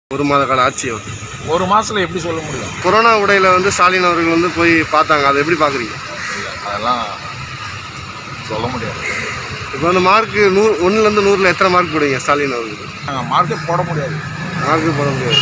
ஒரு மாத கால ஆட்சி அவர் ஒரு மாசத்துல எப்படி சொல்ல முடியும் கொரோனா உடையில வந்து ஸ்டாலின் அவர்கள் வந்து போய் பார்த்தாங்க அதை எப்படி பார்க்குறீங்க அதெல்லாம் சொல்ல முடியாது இப்போ வந்து மார்க்கு நூறு ஒன்றுலேருந்து நூறில் எத்தனை மார்க் போடுவீங்க ஸ்டாலின் அவர்களுக்கு நாங்கள் மார்க்கெட் போட முடியாது மார்க்கு போட முடியாது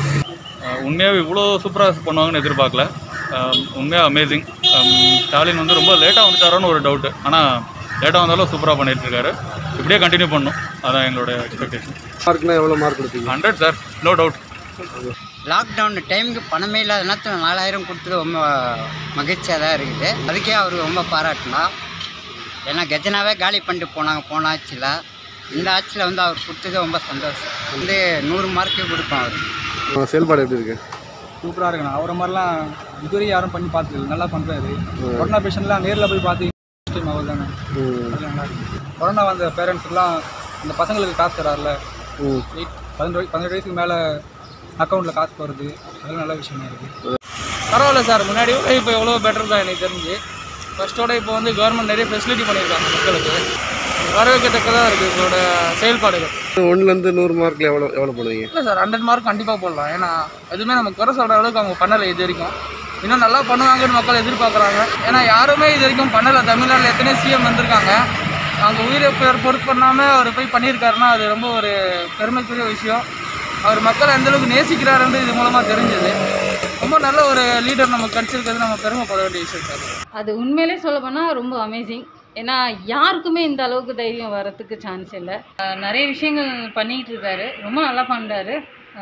உண்மையாக இவ்வளோ சூப்பராக பண்ணுவாங்கன்னு எதிர்பார்க்கல அஹ் உண்மையாக அமேசிங் ஸ்டாலின் வந்து ரொம்ப லேட்டாக வந்துட்டாரோன்னு ஒரு டவுட்டு ஆனால் லேட்டாக வந்தாலும் சூப்பராக பண்ணிட்டு இருக்காரு இப்படியே கண்டினியூ பண்ணும் அதான் எங்களோட எக்ஸ்பெக்டேஷன் மார்க்னா எவ்வளோ மார்க் கொடுப்பீங்க hundred sir no doubt lockdown டைமுக்கு பணமே இல்லாத நேரத்தில் நாலாயிரம் கொடுத்தது ரொம்ப மகிழ்ச்சியாக தான் இருக்குது அதுக்கே அவர் ரொம்ப பாராட்டலாம் ஏன்னா கஜனாவே காலி பண்ணிட்டு போனாங்க போன ஆட்சியில் இந்த ஆட்சியில் வந்து அவர் கொடுத்தது ரொம்ப சந்தோஷம் வந்து நூறு மார்க்கே கொடுப்போம் அவர் உங்க செயல்பாடு எப்படி இருக்கு சூப்பராக இருக்குண்ணா அவரை மாதிரிலாம் இதுவரையும் யாரும் பண்ணி பார்த்ததில்ல நல்லா பண்ணுறாரு கொரோனா பேஷண்ட்லாம் நேரில் போய் பார்த்து டைம் அவர் தானே அதெல்லாம் நல்லா இருக்கு கொரோனா வந்த பேரண்ட்ஸுக்கெலாம் இந்த பசங்களுக்கு காசு தராருல ம் எயிட் பதினெட்டு வயசு பதினெட்டு வயசுக்கு மேலே அக்கௌண்ட்டில் காசு போகிறது அதெல்லாம் நல்ல விஷயமா இருக்குது பரவாயில்ல சார் முன்னாடி விட இப்போ எவ்வளோ பெட்டர் தான் எனக்கு தெரிஞ்சு ஃபர்ஸ்ட்டோட இப்போ வந்து கவர்மெண்ட் நிறைய ஃபெசிலிட்டி பண்ணியிருக்காங்க மக்களுக்கு வரவேற்கத்தக்கதாக இருக்குது இதோட செயல்பாடுகள் ஒன்றுலேருந்து நூறு மார்க்கில் எவ்வளோ எவ்வளோ போடுவீங்க இல்லை சார் ஹண்ட்ரட் மார்க் கண்டிப்பாக போடலாம் ஏன்னா எதுவுமே நம்ம குறை சொல்கிற அளவுக்கு அவங்க பண்ணலை இது வரைக்கும் இன்னும் நல்லா பண்ணுவாங்கன்னு மக்கள் எதிர்பார்க்குறாங்க ஏன்னா யாருமே இது வரைக்கும் பண்ணலை தமிழ்நாட்டில் எத்தனையோ சிஎம் வந்திருக்காங்க அவங்க உயிரை பேர் பொறுத்து பண்ணாமல் அவர் போய் பண்ணியிருக்காருன்னா அது ரொம்ப ஒரு பெருமைக்குரிய விஷயம் அவர் மக்களை எந்த அளவுக்கு நேசிக்கிறாருன்றது இது மூலமாக தெரிஞ்சது ரொம்ப நல்ல ஒரு லீடர் நமக்கு கிடச்சிருக்கிறது நம்ம பெருமைப்பட வேண்டிய விஷயம் சார் அது உண்மையிலே சொல்ல போனால் ரொம்ப அமேசிங் ஏன்னா யாருக்குமே இந்த அளவுக்கு தைரியம் வரத்துக்கு சான்ஸ் இல்லை அஹ் நிறைய விஷயங்கள் பண்ணிகிட்டு இருக்காரு ரொம்ப நல்லா பண்ணுறாரு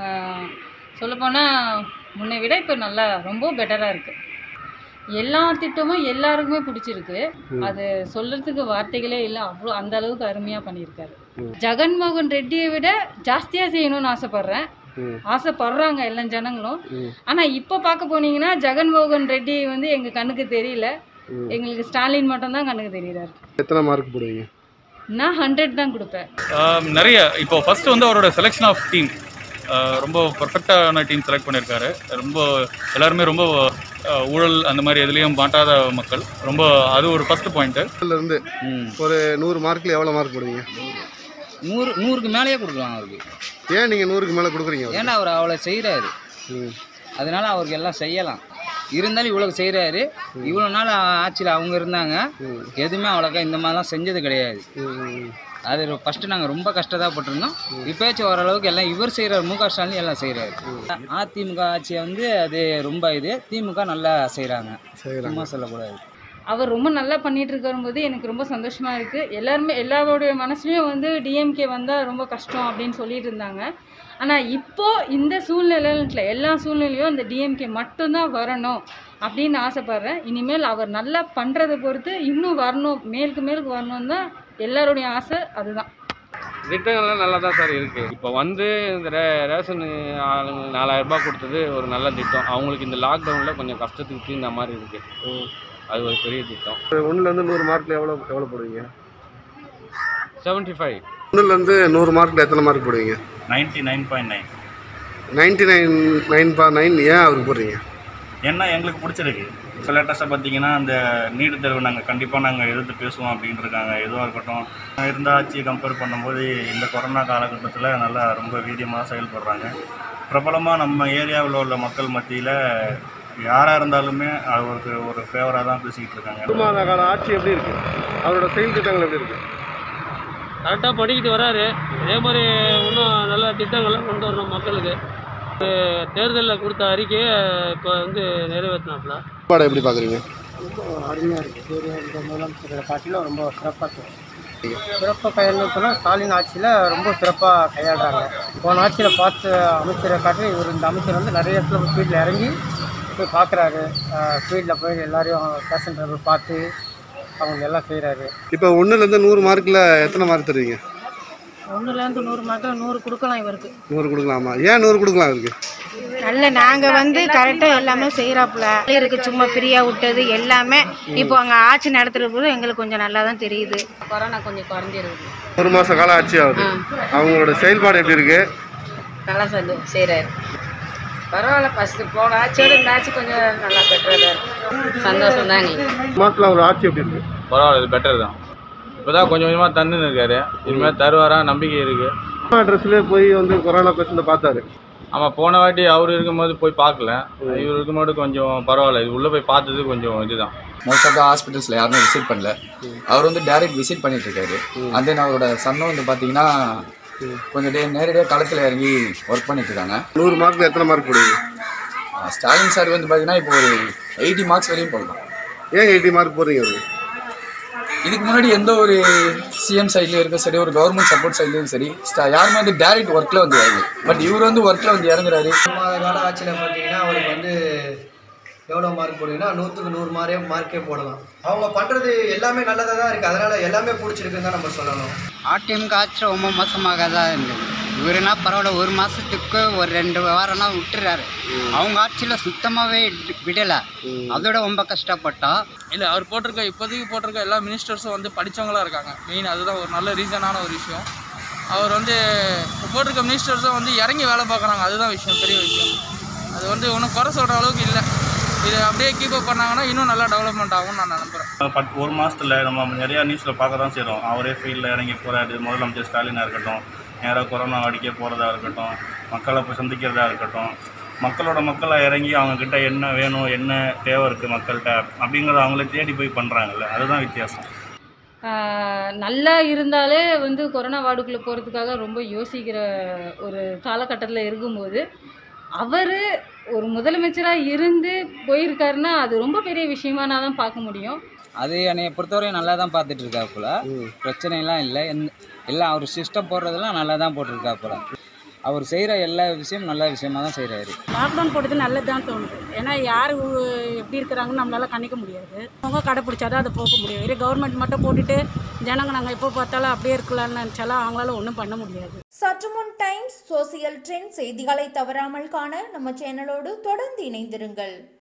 சொல்லப்போனால் முன்னை விட இப்போ நல்லா ரொம்ப பெட்டராக இருக்குது எல்லா திட்டமும் எல்லாருக்குமே பிடிச்சிருக்கு அது சொல்கிறதுக்கு வார்த்தைகளே இல்லை அவ்வளோ அந்த அளவுக்கு அருமையாக பண்ணியிருக்காரு ஜெகன்மோகன் ரெட்டியை விட ஜாஸ்தியாக செய்யணும்னு ஆசைப்பட்றேன் ம். ஆசைப்படுறாங்க எல்லா ஜனங்களும் ம். ஆனால் இப்போ பார்க்க போனீங்கன்னா ஜெகன்மோகன் ரெட்டி வந்து எங்கள் கண்ணுக்கு தெரியல ம். எங்களுக்கு ஸ்டாலின் மட்டும்தான் கண்ணுக்கு தெரியுறாரு எத்தனை மார்க் போடுவீங்க நான் ஹண்ட்ரட் தான் கொடுப்பேன் நிறைய இப்போ ஃபர்ஸ்ட் வந்து அவரோட செலெக்ஷன் ஆஃப் டீம் ரொம்ப பர்ஃபெக்டான டீம் செலக்ட் பண்ணியிருக்காரு ரொம்ப எல்லாருமே ரொம்ப அஹ், ஊழல் அந்த மாதிரி எதுலேயும் மாட்டாத மக்கள் ரொம்ப அது ஒரு ஃபர்ஸ்ட் பாயிண்ட்டு இருந்து ஒரு நூறு மார்க்கில் எவ்வளோ மார்க் போடுவீங்க நூறு நூறுக்கு மேலேயே கொடுக்கலாம் அவருக்கு ஏன் நீங்கள் நூறுக்கு மேலே கொடுக்குறீங்க அவருக்கு? ஏன்னா அவர் அவ்வளோ செய்கிறாரு ம் அதனால அவருக்கு எல்லாம் செய்யலாம் இருந்தாலும் இவ்வளோ செய்கிறாரு இவ்வளோ நாள் ஆட்சியில் அவங்க இருந்தாங்க ம். எதுவுமே அவ்வளோக்கா இந்த மாதிரிலாம் செஞ்சது கிடையாது ம், ம், அது ஃபஸ்ட்டு நாங்கள் ரொம்ப கஷ்டப்பட்டிருந்தோம் இப்போயாச்சும் ஓரளவுக்கு எல்லாம் இவர் செய்கிறார் மு க ஸ்டாலின் எல்லாம் செய்கிறாரு அதிமுக ஆட்சியை வந்து அது ரொம்ப இது திமுக நல்லா செய்கிறாங்க செய்கிறாங்க சும்மா சொல்லக்கூடாது அவர் ரொம்ப நல்லா பண்ணிட்டு இருக்கும்போது எனக்கு ரொம்ப சந்தோஷமா இருக்கு எல்லாருமே எல்லாருடைய மனசுலயும் வந்து டிஎம்கே வந்தால் ரொம்ப கஷ்டம் அப்படின்னு சொல்லிட்டு இருந்தாங்க ஆனால் இப்போ இந்த சூழ்நிலையில எல்லா சூழ்நிலையும் இந்த டிஎம்கே மட்டும்தான் வரணும் அப்படின்னு ஆசைப்படுறேன் இனிமேல் அவர் நல்லா பண்ணுறதை பொறுத்து இன்னும் வரணும் மேலுக்கு மேலுக்கு வரணும் தான் எல்லாருடைய ஆசை அதுதான் திட்டங்கள்லாம் நல்லா தான் சார் இருக்குது இப்போ வந்து இந்த ரே ரேஷன் ஆளுங்க நாலாயிரம் ரூபாய் கொடுத்தது ஒரு நல்ல திட்டம் அவங்களுக்கு இந்த லாக்டவுனில் கொஞ்சம் கஷ்டத்துக்கு தீர்ந்த மாதிரி இருக்குது அது ஒரு பெரிய திட்டம் ஒன்றுலேருந்து நூறு மார்க்கில் எவ்வளோ எவ்வளோ போடுவீங்க செவன்ட்டி ஃபைவ் ஒன்றுலேருந்து நூறு மார்க்கில் எத்தனை மார்க் போடுவீங்க ninety nine point nine ninety nine nine பா நைன் ஏன் அவருக்கு போடுறீங்க ஏன்னா எங்களுக்கு பிடிச்சிருக்கு இப்போ லேட்டஸ்ட்டாக பார்த்தீங்கன்னா அந்த நீட் தேர்வு நாங்கள் கண்டிப்பாக நாங்கள் எதிர்த்து பேசுவோம் அப்படின்னு இருக்காங்க எதுவாக இருக்கட்டும் இருந்த ஆட்சியை கம்பேர் பண்ணும்போது இந்த கொரோனா காலகட்டத்தில் நல்லா ரொம்ப வீரியமாக செயல்படுறாங்க பிரபலமாக நம்ம ஏரியாவில் உள்ள மக்கள் மத்தியில் யாராக இருந்தாலுமே அவருக்கு ஒரு ஃபேவராக தான் பேசிக்கிட்டு இருக்காங்க ஒரு மாத கால ஆட்சி எப்படி இருக்கு அவரோட செயல் திட்டங்கள் எப்படி இருக்கு கரெக்டாக படிக்கிட்டு வராரு அதே மாதிரி இன்னும் நல்ல திட்டங்கள்லாம் கொண்டு வரணும் மக்களுக்கு தேர்தலில் கொடுத்த அறிக்கையை இப்போ வந்து நிறைவேற்றினாப்புல பாடம் எப்படி பார்க்குறீங்க அருமையாக இருக்குது இந்த முதலமைச்சரோட காட்டிலும் ரொம்ப சிறப்பாக சிறப்பாக கையாளுனா ஸ்டாலின் ஆட்சியில் ரொம்ப சிறப்பாக கையாளுறாங்க போன ஆட்சியில் பார்த்த அமைச்சரை காட்டிலும் இவர் இந்த அமைச்சர் வந்து நிறைய இடத்துல ஃபீல்டில் இறங்கி போய் பார்க்குறாரு ஃபீல்டில் போய் எல்லாரையும் பேசஞ்சரை போய் பார்த்து அவங்க எல்லாம் செய்கிறாரு இப்போ ஒன்றுலேருந்து நூறு மார்க்கில் எத்தனை மார்க் தருவீங்க ஒன்றுலேருந்து நூறு மார்க்கில் நூறு கொடுக்கலாம் இவருக்கு நூறு கொடுக்கலாமா ஏன் நூறு கொடுக்கலாம் இருக்கு நல்ல நாங்கள் வந்து கரெக்டாக எல்லாமே செய்கிறாப்புல இருக்கு சும்மா ஃப்ரீயாக விட்டது எல்லாமே இப்போ அங்கே ஆட்சி நடத்துகிற போது எங்களுக்கு கொஞ்சம் நல்லா தான் தெரியுது கொரோனா கொஞ்சம் குறைஞ்சிருக்கு ஒரு மாத கால ஆட்சி ஆகுது அவங்களோட செயல்பாடு எப்படி இருக்கு நல்லா சொல்லு செய்கிறாரு பரவாயில்ல ஃபஸ்ட்டு போன ஆட்சியோட இந்த ஆட்சி கொஞ்சம் நல்லா பெட்டராக இருக்கு சந்தோஷம் தான் எங்களுக்கு மாதத்தில் அவர் ஆட்சி எப்படி இருக்கு பரவாயில்ல இது பெட்டர் தான் இப்போ தான் கொஞ்சம் கொஞ்சமாக தந்துன்னு இருக்காரு இனிமேல் தருவாரா நம்பிக்கை இருக்குது அட்ரஸ்லேயே போய் வந்து கொரோனா பேஷண்ட்டை பார்த்தாரு ஆமாம் போன வாட்டி அவர் இருக்கும்போது போய் பார்க்கல இவர் இருக்கும்போது கொஞ்சம் பரவாயில்ல இது உள்ளே போய் பார்த்தது கொஞ்சம் இதுதான் மோஸ்ட் ஆஃப் த ஹாஸ்பிட்டல்ஸில் யாருமே விசிட் பண்ணல அவர் வந்து டைரக்ட் விசிட் பண்ணிட்டு இருக்காரு அண்ட் தென் அவரோட சன்னும் வந்து பார்த்தீங்கன்னா கொஞ்சம் டே நேரடியாக களத்தில் இறங்கி ஒர்க் பண்ணிட்டு இருக்காங்க நூறு மார்க்கில் எத்தனை மார்க் போடுவீங்க ஆஹ் ஸ்டாலின் சார் வந்து பார்த்தீங்கன்னா இப்போ ஒரு எயிட்டி மார்க்ஸ் வரையும் போடலாம் ஏன் எயிட்டி மார்க் போடுறீங்க அவருக்கு இதுக்கு முன்னாடி எந்த ஒரு சிஎம் சைட்லேயும் இருக்கும் சரி ஒரு கவர்மெண்ட் சப்போர்ட் சைட்லேயும் சரி ஸ்டா- யாருமே வந்து டைரக்ட் ஒர்க்கில் வந்து இறங்கு பட் இவர் வந்து ஒர்க்கில் வந்து இறங்குறாரு மாத கால ஆட்சியில் பார்த்தீங்கன்னா அவருக்கு வந்து எவ்வளோ மார்க் போடுவீங்கன்னா நூற்றுக்கு நூறு மார்க்கே மார்க்கே போடலாம் அவங்க பண்ணுறது எல்லாமே நல்லதாக தான் இருக்குது அதனால் எல்லாமே பிடிச்சிருக்குன்னு தான் நம்ம சொல்லணும் ஆர்டிஎம்க்கு ஆட்சி ரொம்ப மோசமாக தான் இருந்தது இவருனா பரவாயில்ல ஒரு மாதத்துக்கு ஒரு ரெண்டு வாரம்லாம் விட்டுறாரு அவங்க ஆட்சியில் சுத்தமாகவே விடலை அதோட ரொம்ப கஷ்டப்பட்டோம் இல்லை அவர் போட்டிருக்க இப்போதைக்கு போட்டிருக்க எல்லா மினிஸ்டர்ஸும் வந்து படித்தவங்களா இருக்காங்க மெயின் அதுதான் ஒரு நல்ல ரீசனான ஒரு விஷயம் அவர் வந்து இப்போ போட்டிருக்க மினிஸ்டர்ஸும் வந்து இறங்கி வேலை பார்க்குறாங்க அதுதான் விஷயம் பெரிய விஷயம் அது வந்து ஒன்றும் குறை சொல்கிற அளவுக்கு இல்லை இதை அப்படியே கீப் அப் பண்ணாங்கன்னா இன்னும் நல்லா டெவலப்மெண்ட் ஆகும்னு நான் நம்புகிறேன் பட் ஒரு மாதத்தில் நம்ம நிறையா நியூஸில் பார்க்க தான் செய்கிறோம் அவரே ஃபீல்டில் இறங்கி போகிறாரு முதலமைச்சர் ஸ்டாலினாக இருக்கட்டும் நேராக கொரோனா அடிக்க போகிறதா இருக்கட்டும் மக்களை போய் சந்திக்கிறதா இருக்கட்டும் மக்களோட மக்களாக இறங்கி அவங்கக்கிட்ட என்ன வேணும் என்ன தேவை இருக்குது மக்கள்கிட்ட அப்படிங்கிறத அவங்களே தேடி போய் பண்ணுறாங்கல்ல அதுதான் வித்தியாசம் ஆஹ் நல்லா இருந்தாலே வந்து கொரோனா வார்டுக்குள்ளே போகிறதுக்காக ரொம்ப யோசிக்கிற ஒரு காலகட்டத்தில் இருக்கும்போது அவர் ஒரு முதலமைச்சராக இருந்து போயிருக்காருன்னா அது ரொம்ப பெரிய விஷயமா நான் தான் பார்க்க முடியும் அது என்னைய பொறுத்தவரையும் நல்லா தான் பார்த்துட்டு இருக்காப்புல பிரச்சனைலாம் இல்லை எந்த எல்லாம் அவர் சிஸ்டம் போடுறதெல்லாம் நல்லா தான் போட்டிருக்காப்புல அவர் செய்கிற எல்லா விஷயமும் நல்ல விஷயமா தான் செய்கிறாரு லாக்டவுன் போட்டது நல்லது தான் தோணுது ஏன்னா யார் உ- எப்படி இருக்கிறாங்கன்னு நம்மளால கணிக்க முடியாது அவங்க கடைப்பிடிச்சாதான் அதை போக்க முடியும் இதே கவர்மெண்ட் மட்டும் போட்டுட்டு ஜனங்க நாங்கள் எப்போ பார்த்தாலும் அப்படியே இருக்கலாம்னு நினச்சாலும் அவங்களால ஒன்றும் பண்ண முடியாது சற்று முன் டைம்ஸ் சோசியல் ட்ரெண்ட் செய்திகளை தவறாமல் காண நம்ம சேனலோடு தொடர்ந்து இணைந்திருங்கள்